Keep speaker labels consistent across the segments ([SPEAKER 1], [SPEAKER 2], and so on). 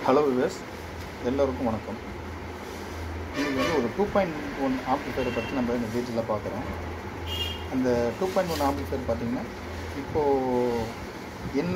[SPEAKER 1] hello wives எல்லோருக்கும் வணக்கம் இன்றைக்கி வந்து ஒரு டூ பாயிண்ட் ஒன் ஆம்ப்ளிஃபையரை பற்றி நம்ம இந்த டீட்டெயிலாக பார்க்குறோம் அந்த டூ பாயிண்ட் ஒன் ஆம்ப்ளிஃபையர் பார்த்திங்கன்னா இப்போது என்ன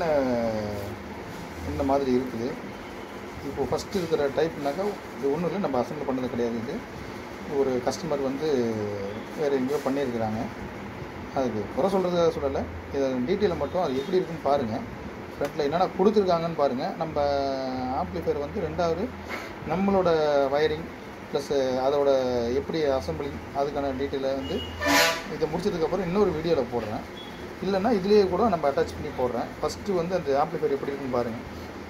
[SPEAKER 1] என்ன மாதிரி இருக்குது இப்போது ஃபஸ்ட்டு இருக்கிற டைப்னாக்கா இது ஒன்றும் இல்லை நம்ம அசம்பிள் பண்ணது கிடையாது இது ஒரு கஸ்டமர் வந்து வேறு எங்கேயோ பண்ணியிருக்கிறாங்க அதுக்கு குறை சொல்கிறத சொல்லலை இதை டீட்டெயிலை மட்டும் அது எப்படி இருக்குன்னு பாருங்கள் ஃப்ரண்ட்டில் என்னென்ன கொடுத்துருக்காங்கன்னு பாருங்கள் நம்ம ஆம்ப்ளிஃபையர் வந்து ரெண்டாவது நம்மளோட வயரிங் ப்ளஸ் அதோட எப்படி அசம்பிளிங் அதுக்கான டீட்டெயிலை வந்து இதை முடிச்சதுக்கப்புறம் இன்னொரு வீடியோவில் போடுறேன் இல்லைன்னா இதுலேயே கூட நம்ம அட்டாச் பண்ணி போடுறேன் ஃபஸ்ட்டு வந்து அந்த ஆம்ப்ளிஃபையர் எப்படி இருக்குன்னு பாருங்கள்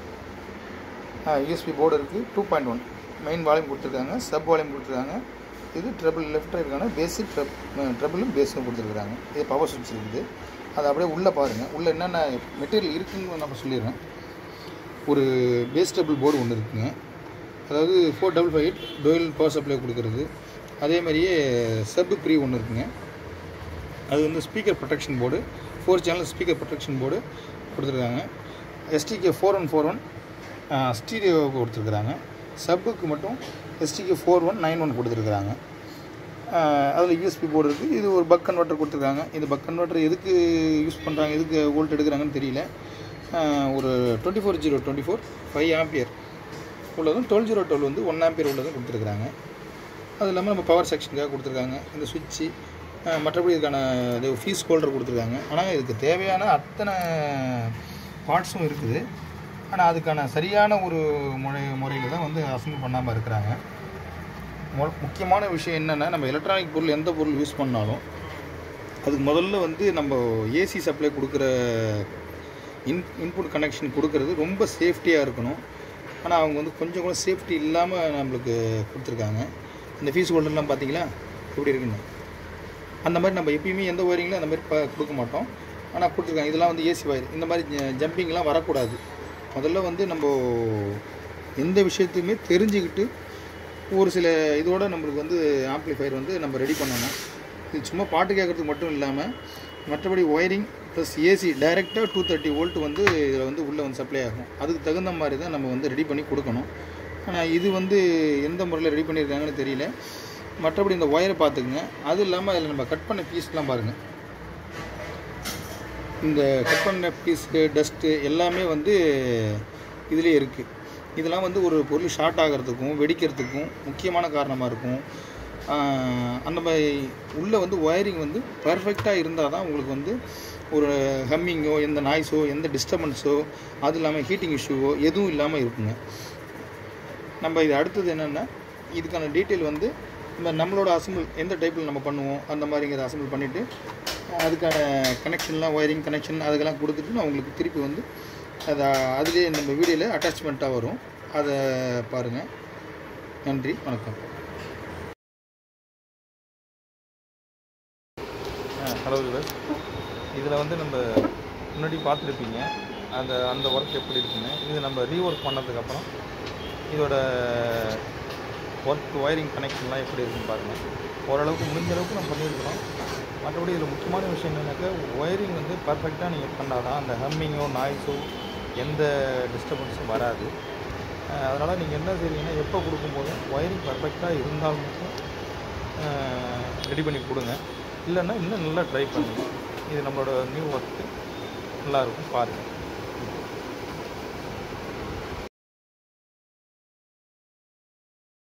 [SPEAKER 1] யூஎஸ்பி போர்டு இருக்குது two point one main volume கொடுத்துருக்காங்க சப் வால்யூம் கொடுத்துருக்காங்க இது ட்ரபிள் லெஃப்ட் இருக்கான பேஸு ட்ரப் ட்ரபிளும் பேஸும் கொடுத்துருக்குறாங்க இது பவர் சுவிட்ச் இருக்குது அது அப்படியே உள்ளே பாருங்கள் உள்ளே என்னென்ன மெட்டீரியல் இருக்குன்னு நம்ம சொல்லிடுறேன் ஒரு பேஸ் டபுள் போர்டு ஒன்று இருக்குங்க அதாவது four double five eight dual power supply கொடுக்குறது அதே மாதிரியே சப் ப்ரீ ஒன்று இருக்குங்க அது வந்து speaker protection board four channel speaker protection board கொடுத்துருக்காங்க STK four one four one stereo கொடுத்துருக்குறாங்க சப்புக்கு மட்டும் STK four one nine one கொடுத்துருக்குறாங்க அதில் யூஎஸ்பி போர்டு இருக்குது இது ஒரு பக் கன்வெர்ட்டர் கொடுத்துருக்காங்க இந்த பக் கன்வெர்ட்டர் எதுக்கு யூஸ் பண்ணுறாங்க எதுக்கு வோல்ட் எடுக்கிறாங்கன்னு தெரியல ஒரு twenty four zero twenty four five ampere உள்ளதும் டுவெல் ஜீரோ டுவெல் வந்து ஒன் ஆம்பியர் உள்ளதும் கொடுத்துருக்குறாங்க அது இல்லாமல் நம்ம பவர் செக்ஷனுக்காக கொடுத்துருக்காங்க இந்த சுவிட்சு மற்றபடி இதுக்கான இது ஃபீஸ் ஹோல்டர் கொடுத்துருக்காங்க ஆனால் இதுக்கு தேவையான அத்தனை பார்ட்ஸும் இருக்குது ஆனால் அதுக்கான சரியான ஒரு முறை முறையில் தான் வந்து அசம்பிள் பண்ணாமல் இருக்கிறாங்க முக்கியமான விஷயம் என்னென்னா நம்ம எலக்ட்ரானிக் பொருள் எந்த பொருள் யூஸ் பண்ணாலும் அதுக்கு முதல்ல வந்து நம்ம ஏசி சப்ளை கொடுக்குற இன் இன்புட் கனெக்ஷன் கொடுக்கறது ரொம்ப சேஃப்டியாக இருக்கணும் ஆனால் அவங்க வந்து கொஞ்சம் கூட சேஃப்டி இல்லாமல் நம்மளுக்கு கொடுத்துருக்காங்க இந்த ஃபீஸ் ஹோல்டர்லாம் பார்த்தீங்களா எப்படி இருக்குன்னு அந்த மாதிரி நம்ம எப்பயுமே எந்த ஒயரிங்லையும் அந்த மாதிரி ப கொடுக்க மாட்டோம் ஆனால் கொடுத்துருக்காங்க இதெல்லாம் வந்து ஏசி ஒயர் இந்த மாதிரி ஜம்பிங்லாம் வரக்கூடாது முதல்ல வந்து நம்ம எந்த விஷயத்தையுமே தெரிஞ்சுக்கிட்டு ஒரு சில இதோட நம்மளுக்கு வந்து ஆம்ப்ளிஃபையர் வந்து நம்ம ரெடி பண்ணணும் இது சும்மா பாட்டு கேட்குறதுக்கு மட்டும் இல்லாமல் மற்றபடி ஒயரிங் ப்ளஸ் ஏசி டைரெக்டாக டூ தேர்ட்டி வோல்ட் வந்து இதில் வந்து உள்ளே வந்து சப்ளை ஆகும் அதுக்கு தகுந்த மாதிரி தான் நம்ம வந்து ரெடி பண்ணி கொடுக்கணும் ஆனால் இது வந்து எந்த முறையில் ரெடி பண்ணியிருக்காங்கன்னு தெரியல மற்றபடி இந்த ஒயரை பார்த்துக்குங்க அது இல்லாமல் அதில் நம்ம கட் பண்ண பீஸ்லாம் பாருங்கள் இந்த கட் பண்ண பீஸு டஸ்ட்டு எல்லாமே வந்து இதிலே இருக்குது இதெல்லாம் வந்து ஒரு பொருள் ஷார்ட் ஆகிறதுக்கும் வெடிக்கிறதுக்கும் முக்கியமான காரணமாக இருக்கும் அந்த மாதிரி உள்ளே வந்து ஒயரிங் வந்து பர்ஃபெக்டாக இருந்தால் தான் உங்களுக்கு வந்து ஒரு ஹம்மிங்கோ எந்த நாய்ஸோ எந்த டிஸ்டர்பன்ஸோ அது இல்லாமல் ஹீட்டிங் இஷ்யூவோ எதுவும் இல்லாமல் இருக்குங்க நம்ம இது அடுத்தது என்னென்னா இதுக்கான டீட்டெயில் வந்து நம்ம நம்மளோட அசம்பிள் எந்த டைப்பில் நம்ம பண்ணுவோம் அந்த மாதிரிங்கிற அசம்பிள் பண்ணிவிட்டு அதுக்கான கனெக்ஷன்லாம் ஒயரிங் கனெக்ஷன் அதுக்கெல்லாம் கொடுத்துட்டு நான் உங்களுக்கு திருப்பி வந்து அதை அதுலேயே நம்ம வீடியோவில் அட்டாச்மெண்ட்டாக வரும் அதை பாருங்கள் நன்றி வணக்கம்
[SPEAKER 2] ஹலோ விவர் இதில் வந்து நம்ம முன்னாடி பார்த்துருப்பீங்க அந்த அந்த ஒர்க் எப்படி இருக்குன்னு இது நம்ம ரீஒர்க் பண்ணதுக்கப்புறம் இதோட ஒர்க் ஒயரிங் கனெக்ஷன்லாம் எப்படி இருக்குன்னு பாருங்கள் ஓரளவுக்கு முடிஞ்ச அளவுக்கு நம்ம பண்ணியிருக்கிறோம் மற்றபடி இதில் முக்கியமான விஷயம் என்னென்னாக்கா ஒயரிங் வந்து பர்ஃபெக்டாக நீங்கள் பண்ணால் தான் அந்த ஹம்மிங்கோ நாய்ஸோ எந்த டிஸ்டர்பன்ஸும் வராது அதனால் நீங்கள் என்ன செய்றீங்கன்னா எப்போ கொடுக்கும்போது ஒயரிங் பர்ஃபெக்டாக இருந்தால் மட்டும் ரெடி பண்ணி கொடுங்க இல்லைன்னா இன்னும் நல்லா ட்ரை பண்ணுங்கள் இது நம்மளோட நியூ ஒர்க்கு நல்லாயிருக்கும் பாருங்கள்